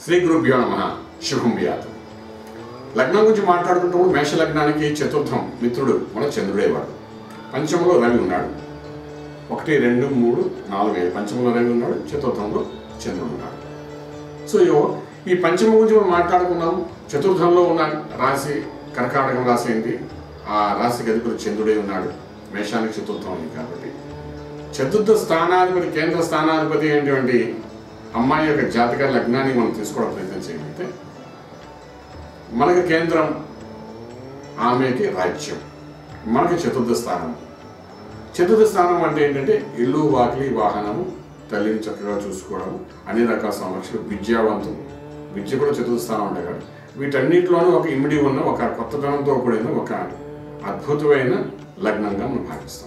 శ్రీ గురుభ్యో నమ శుభం వ్యాధు లగ్నం గురించి మాట్లాడుకుంటున్నప్పుడు మేష లగ్నానికి చతుర్థం మిత్రుడు మన చంద్రుడే వాడు పంచమంలో రవి ఉన్నాడు ఒకటి రెండు మూడు నాలుగు ఐదు పంచమంలో రవి ఉన్నాడు చతుర్థంలో చంద్రుడు ఉన్నాడు సో ఇగో ఈ పంచమ గురించి మనం మాట్లాడుకున్నాం చతుర్థంలో ఉన్న రాశి కర్కాటకం రాశి ఏంటి ఆ రాశికి అధిపతి చంద్రుడే ఉన్నాడు మేషానికి చతుర్థం ఉంది కాబట్టి చతుర్థ స్థానాధిపతి కేంద్ర స్థానాధిపతి ఏంటంటే అమ్మాయి యొక్క జాతక లగ్నాన్ని మనం తీసుకోవడం ప్రయత్నం చేయగలిగితే మనకి కేంద్రం ఆమెకి రాజ్యం మనకి చతుర్థ స్థానం చతుర్థ స్థానం అంటే ఏంటంటే ఇల్లు వాకిలి వాహనము తల్లిని చక్కగా చూసుకోవడం అన్ని రకాల సంరక్షణ విద్యావంతం విద్య కూడా చతుర్థ స్థానం ఉంటాయి కాబట్టి వీటన్నిటిలోనూ ఒక ఇమిడి ఉన్న ఒక కొత్తదనంతో కూడిన ఒక అద్భుతమైన లగ్నంగా మనం భావిస్తాం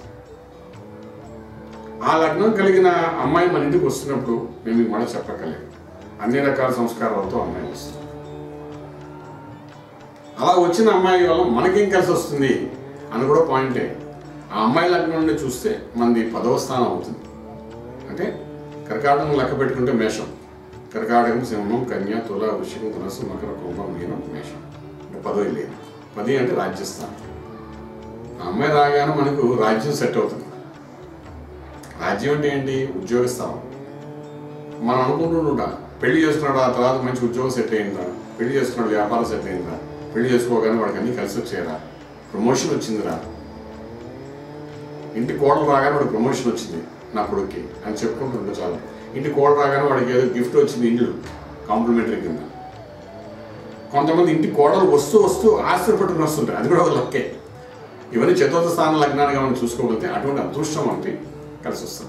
ఆ లగ్నం కలిగిన అమ్మాయి మన ఇంటికి వస్తున్నప్పుడు మేము మీకు మాట చెప్పగలేదు అన్ని రకాల సంస్కారాలతో అమ్మాయి వస్తుంది అలా వచ్చిన అమ్మాయి వల్ల మనకేం కలిసి వస్తుంది అని కూడా పాయింటే ఆ అమ్మాయి లగ్నం నుండి చూస్తే మనది పదవ స్థానం అవుతుంది అంటే కర్కాటకం లెక్క పెట్టుకుంటే మేషం కర్కాటకం సింహం కన్య తుల వృషికం ధనస్సు మకర కుంభం మీనం మేషం అంటే పదవి లేదు పది అంటే రాజ్యస్థానం ఆ అమ్మాయి రాగానే మనకు రాజ్యం సెట్ అవుతుంది రాజ్యం అంటే ఏంటి ఉద్యోగ స్థానం మనం అనుకుంటుంటా పెళ్లి చేసుకున్నాడు ఆ తర్వాత మంచి ఉద్యోగం సెట్ అయిందా పెళ్లి చేసుకున్నాడు వ్యాపారం సెట్ అయిందా పెళ్లి చేసుకోగానే వాడికి అన్ని కలిసి వచ్చాయరా ప్రమోషన్ వచ్చిందిరా ఇంటి కోడలు రాగానే వాడికి ప్రమోషన్ వచ్చింది నా కొడుక్కి అని చెప్పుకుంటుంటే చాలు ఇంటి కోడలు రాగానే వాడికి ఏదో గిఫ్ట్ వచ్చింది ఇండ్లు కాంప్లిమెంటరీ కింద కొంతమంది ఇంటి కోడలు వస్తూ వస్తూ ఆశ్చర్యపట్టుకుని వస్తుంటారు అది కూడా ఒక లక్కే ఇవన్నీ చతుర్థ స్థానం లగ్నాలుగా మనం చూసుకోగలిగితే అటువంటి అదృష్టం అంటే కలిసి వస్తుంది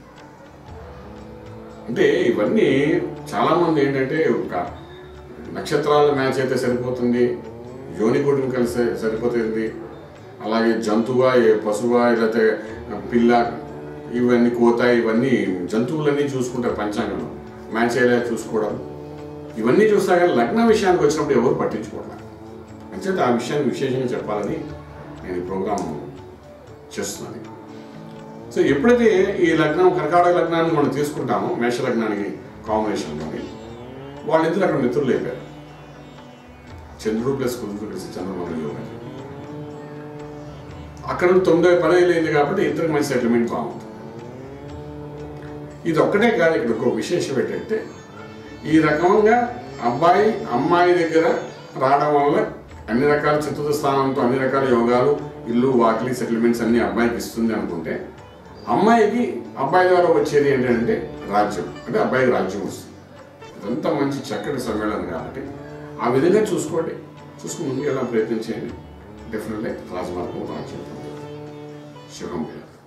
అంటే ఇవన్నీ చాలామంది ఏంటంటే ఒక నక్షత్రాల మ్యాచ్ అయితే సరిపోతుంది యోని కూటమి కలిసి సరిపోతుంది అలాగే జంతువా ఏ పశువా లేకపోతే పిల్ల ఇవన్నీ కోత ఇవన్నీ జంతువులన్నీ చూసుకుంటారు పంచాంగంలో మ్యాచ్ అయ్యేలా చూసుకోవడం ఇవన్నీ చూస్తా కానీ లగ్న విషయానికి వచ్చినప్పుడు ఎవరు పట్టించుకోవట్లేదు అంచేత ఆ విషయాన్ని విశేషంగా చెప్పాలని నేను ఈ ప్రోగ్రాం చేస్తున్నాను సో ఎప్పుడైతే ఈ లగ్నం కర్కాటక లగ్నాన్ని మనం తీసుకుంటామో మేష లగ్నానికి కాంబినేషన్లోని వాళ్ళిద్దరు అక్కడ మిత్రులు అయిపోయారు చంద్రుడు ప్లస్ కుదురు కలిసి చంద్రబాబు యోగం అక్కడ నుండి తొమ్మిది పని అయింది కాబట్టి ఇద్దరికి మంచి సెటిల్మెంట్ బాగుంటుంది ఇది ఒక్కటే కాదు ఇక్కడ ఒక విశేషం ఏంటంటే ఈ రకంగా అబ్బాయి అమ్మాయి దగ్గర రావడం వల్ల అన్ని రకాల చతుర్థ స్థానంతో అన్ని రకాల యోగాలు ఇల్లు వాకిలి సెటిల్మెంట్స్ అన్ని అబ్బాయికి ఇస్తుంది అనుకుంటే అమ్మాయికి అబ్బాయి ద్వారా వచ్చేది ఏంటంటే రాజ్యం అంటే అబ్బాయికి రాజ్యం వస్తుంది ఇదంతా మంచి చక్కటి సమ్మేళనం కాబట్టి ఆ విధంగా చూసుకోండి చూసుకుని ముందుకు వెళ్ళడం ప్రయత్నం చేయండి డెఫినెట్లీ రాజమార్గం రాజ్యం శుభం